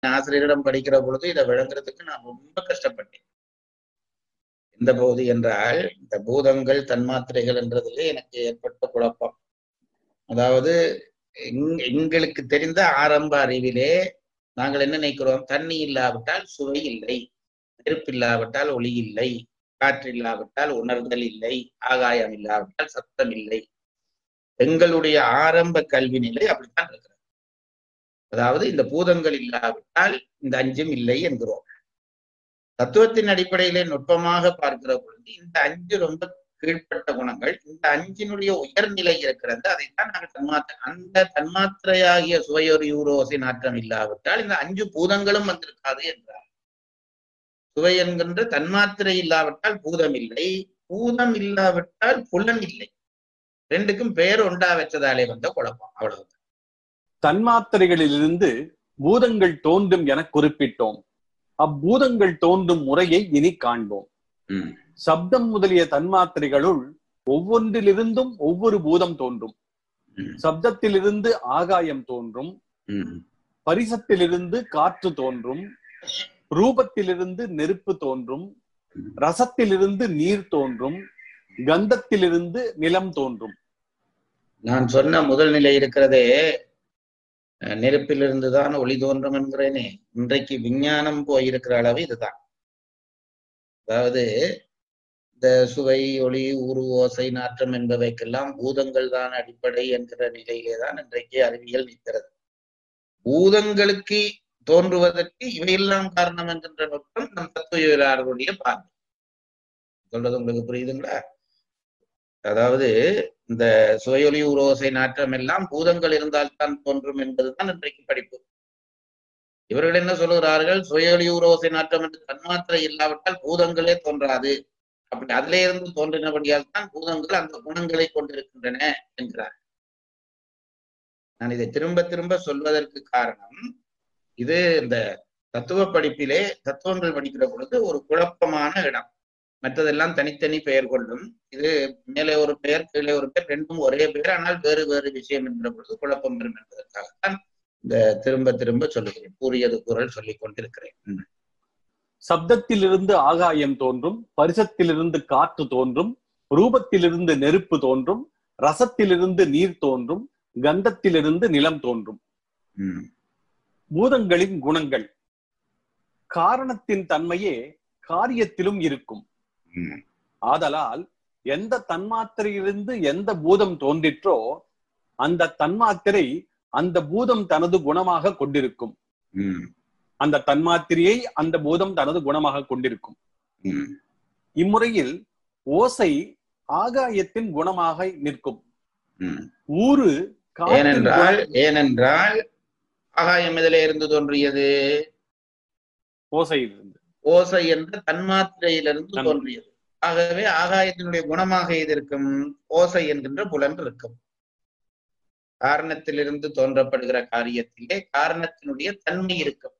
ஆசிரியரிடம் படிக்கிற பொழுது இதை விளங்குறதுக்கு நான் ரொம்ப கஷ்டப்பட்டேன் எந்த பகுதி என்றால் இந்த பூதங்கள் தன்மாத்திரைகள் என்றதிலே எனக்கு ஏற்பட்ட குழப்பம் அதாவது எங்- எங்களுக்கு தெரிந்த ஆரம்ப அறிவிலே நாங்கள் என்ன நினைக்கிறோம் தண்ணி இல்லாவிட்டால் சுவை இல்லை நெருப்பு இல்லாவிட்டால் ஒளி இல்லை காற்று இல்லாவிட்டால் உணர்தல் இல்லை ஆகாயம் இல்லாவிட்டால் சத்தம் இல்லை எங்களுடைய ஆரம்ப கல்வி நிலை அப்படித்தான் இருக்கிறது அதாவது இந்த பூதங்கள் இல்லாவிட்டால் இந்த அஞ்சும் இல்லை என்கிறோம் தத்துவத்தின் அடிப்படையிலே நுட்பமாக பார்க்கிற பொழுது இந்த அஞ்சு ரொம்ப கீழ்ப்பட்ட குணங்கள் இந்த அஞ்சினுடைய உயர்நிலை இருக்கிறது அதைத்தான் நாங்கள் தன்மாத்திரை அந்த தன்மாத்திரையாகிய சுவையொரு யூரோசை நாற்றம் இல்லாவிட்டால் இந்த அஞ்சு பூதங்களும் வந்திருக்காது என்றார் சுவை என்கின்ற தன்மாத்திரை இல்லாவிட்டால் பூதம் இல்லை பூதம் இல்லாவிட்டால் புலன் இல்லை ரெண்டுக்கும் பெயர் ஒண்டா வச்சதாலே வந்த குழப்பம் அவ்வளவு தன்மாத்திரைகளிலிருந்து பூதங்கள் தோன்றும் என குறிப்பிட்டோம் அப்பூதங்கள் தோன்றும் முறையை இனி காண்போம் ம். சப்தம் முதலிய தன்மாத்திரைகளுள் ஒவ்வொன்றிலிருந்தும் ஒவ்வொரு பூதம் தோன்றும் ம். சப்தத்திலிருந்து ஆகாயம் தோன்றும் ம். பரிசத்திலிருந்து காற்று தோன்றும் ரூபத்திலிருந்து நெருப்பு தோன்றும் ரசத்திலிருந்து நீர் தோன்றும் கந்தத்திலிருந்து நிலம் தோன்றும் நான் சொன்ன முதல் நிலை இருக்கிறதே அஹ், நெருப்பிலிருந்து தான் ஒளி தோன்றும் என்கிறேனே இன்றைக்கு விஞ்ஞானம் போயிருக்கிற அளவு இதுதான் அதாவது இந்த சுவை ஒளி உரு ஓசை நாற்றம் என்பவைக்கெல்லாம் பூதங்கள் தான் அடிப்படை என்கிற நிலையிலே தான் இன்றைக்கு அறிவியல் நிற்கிறது பூதங்களுக்கு தோன்றுவதற்கு இவையெல்லாம் காரணம் என்கின்ற நுட்பம் நம் தத்துவவியலாளர்களுடைய பார்வை சொல்றது உங்களுக்கு புரியுதுங்களா அதாவது இந்த சுவையொலி உரோசை நாற்றம் எல்லாம் பூதங்கள் இருந்தால்தான் தோன்றும் என்பதுதான் இன்றைக்கு படிப்பு இவர்கள் என்ன சொல்லுகிறார்கள் சுவையொலி உரோசை நாற்றம் என்று தன்மாத்திரை இல்லாவிட்டால் பூதங்களே தோன்றாது அப்படி அதிலே இருந்து தோன்றினபடியால் தான் பூதங்கள் அந்த குணங்களை கொண்டிருக்கின்றன என்கிறார் நான் இதை திரும்ப திரும்ப சொல்வதற்கு காரணம் இது இந்த தத்துவ படிப்பிலே தத்துவங்கள் படிக்கிற பொழுது ஒரு குழப்பமான இடம் மற்றதெல்லாம் தனித்தனி பெயர் கொள்ளும் இது மேலே ஒரு பெயர் கீழே ஒரு பெயர் ரெண்டும் ஒரே பெயர் ஆனால் வேறு வேறு விஷயம் என்கிற பொழுது குழப்பம் வரும் என்பதற்காகத்தான் இந்த திரும்ப திரும்ப சொல்லுகிறேன் கூறியது குரல் சொல்லிக் கொண்டிருக்கிறேன் ம். சப்தத்திலிருந்து ஆகாயம் தோன்றும் பரிசத்திலிருந்து காற்று தோன்றும் ரூபத்திலிருந்து நெருப்பு தோன்றும் ரசத்திலிருந்து நீர் தோன்றும் கந்தத்திலிருந்து நிலம் தோன்றும் ம். பூதங்களின் குணங்கள் காரணத்தின் தன்மையே காரியத்திலும் இருக்கும் ம். ஆதலால் எந்த தன்மாத்திரையிலிருந்து எந்த பூதம் தோன்றிற்றோ அந்த தன்மாத்திரை அந்த பூதம் தனது குணமாக கொண்டிருக்கும் ம். அந்த தன்மாத்திரையை அந்த பூதம் தனது குணமாக கொண்டிருக்கும் ம். இம்முறையில் ஓசை ஆகாயத்தின் குணமாக நிற்கும் ம். ஊறு காற்றின் ஏனென்றால் குணம் ஏனென்றால் ஆகாயம் இதிலே இருந்து தோன்றியது ஓசையிலிருந்து ஓசை என்ற தன்மாத்திரையிலிருந்து தன்- தோன்றியது ஆகவே ஆகாயத்தினுடைய குணமாக எது இருக்கும் ஓசை என்கின்ற புலன் இருக்கும் காரணத்திலிருந்து தோன்றப்படுகிற காரியத்திலே காரணத்தினுடைய தன்மை இருக்கும்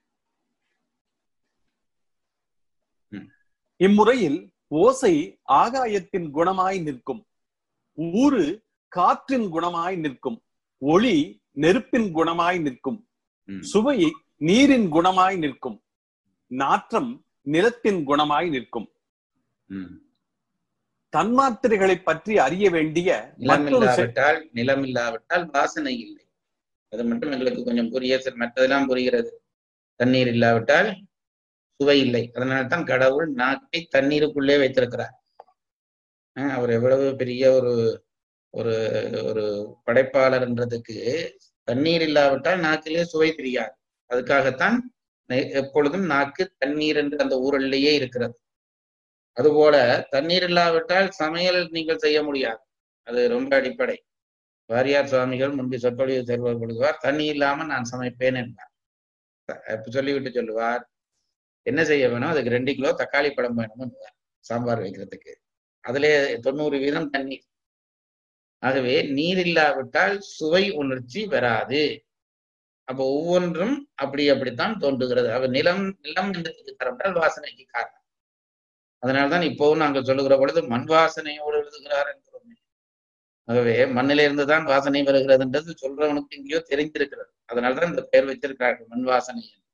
இம்முறையில் ஓசை ஆகாயத்தின் குணமாய் நிற்கும் ஊறு காற்றின் குணமாய் நிற்கும் ஒளி நெருப்பின் குணமாய் நிற்கும் ம். சுவை நீரின் குணமாய் நிற்கும் நாற்றம் நிலத்தின் குணமாய் நிற்கும் ம். தன்மாத்திரைகளை பற்றி அறிய வேண்டிய நிலம் மற்றொரு செ- இல்லாவிட்டால் நிலம் இல்லாவிட்டால் வாசனை இல்லை அது மட்டும் எங்களுக்கு கொஞ்சம் புரிய சரி, மற்றதெல்லாம் புரிகிறது தண்ணீர் இல்லாவிட்டால் சுவை இல்லை அதனால்தான் கடவுள் நாக்கை தண்ணீருக்குள்ளே வைத்திருக்கிறார் அஹ் அவர் எவ்வளவு பெரிய ஒரு ஒரு ஒரு படைப்பாளர்ன்றதுக்கு தண்ணீர் இல்லாவிட்டால் நாக்கிலே சுவை தெரியாது அதுக்காகத்தான் நெ- எப்பொழுதும் நாக்கு தண்ணீர் என்று அந்த ஊரல்லையே இருக்கிறது அதுபோல தண்ணீர் இல்லாவிட்டால் சமையல் நீங்கள் செய்ய முடியாது அது ரொம்ப அடிப்படை வாரியார் சுவாமிகள் முன்பு சொற்பொழிவு செல்வர் கொடுக்குவார் தண்ணி இல்லாம நான் சமைப்பேன் என்பார் அப்ப சொல்லிவிட்டு சொல்லுவார் என்ன செய்ய வேணும் அதுக்கு ரெண்டு கிலோ தக்காளி பழம் வேணும் சாம்பார் வைக்கிறதுக்கு அதிலே தொண்ணூறு வீதம் தண்ணீர் ஆகவே நீர் இல்லாவிட்டால் சுவை உணர்ச்சி வராது அப்போ ஒவ்வொன்றும் அப்படி அப்படித்தான் தோன்றுகிறது அவ நிலம் நிலம் நிலத்துக்கு காரணம் வாசனைக்கு காரணம் அதனால்தான் இப்போவும் நாங்கள் சொல்லுகிற பொழுது மண் வாசனையோடு எழுதுகிறார் என்கிறோமே ஆகவே மண்ணில இருந்துதான் வாசனை வருகிறதுன்றது சொல்றவனுக்கு எங்கேயோ தெரிந்திருக்கிறது அதனால்தான் இந்த பெயர் வச்சிருக்கிறார்கள் மண் வாசனை என்று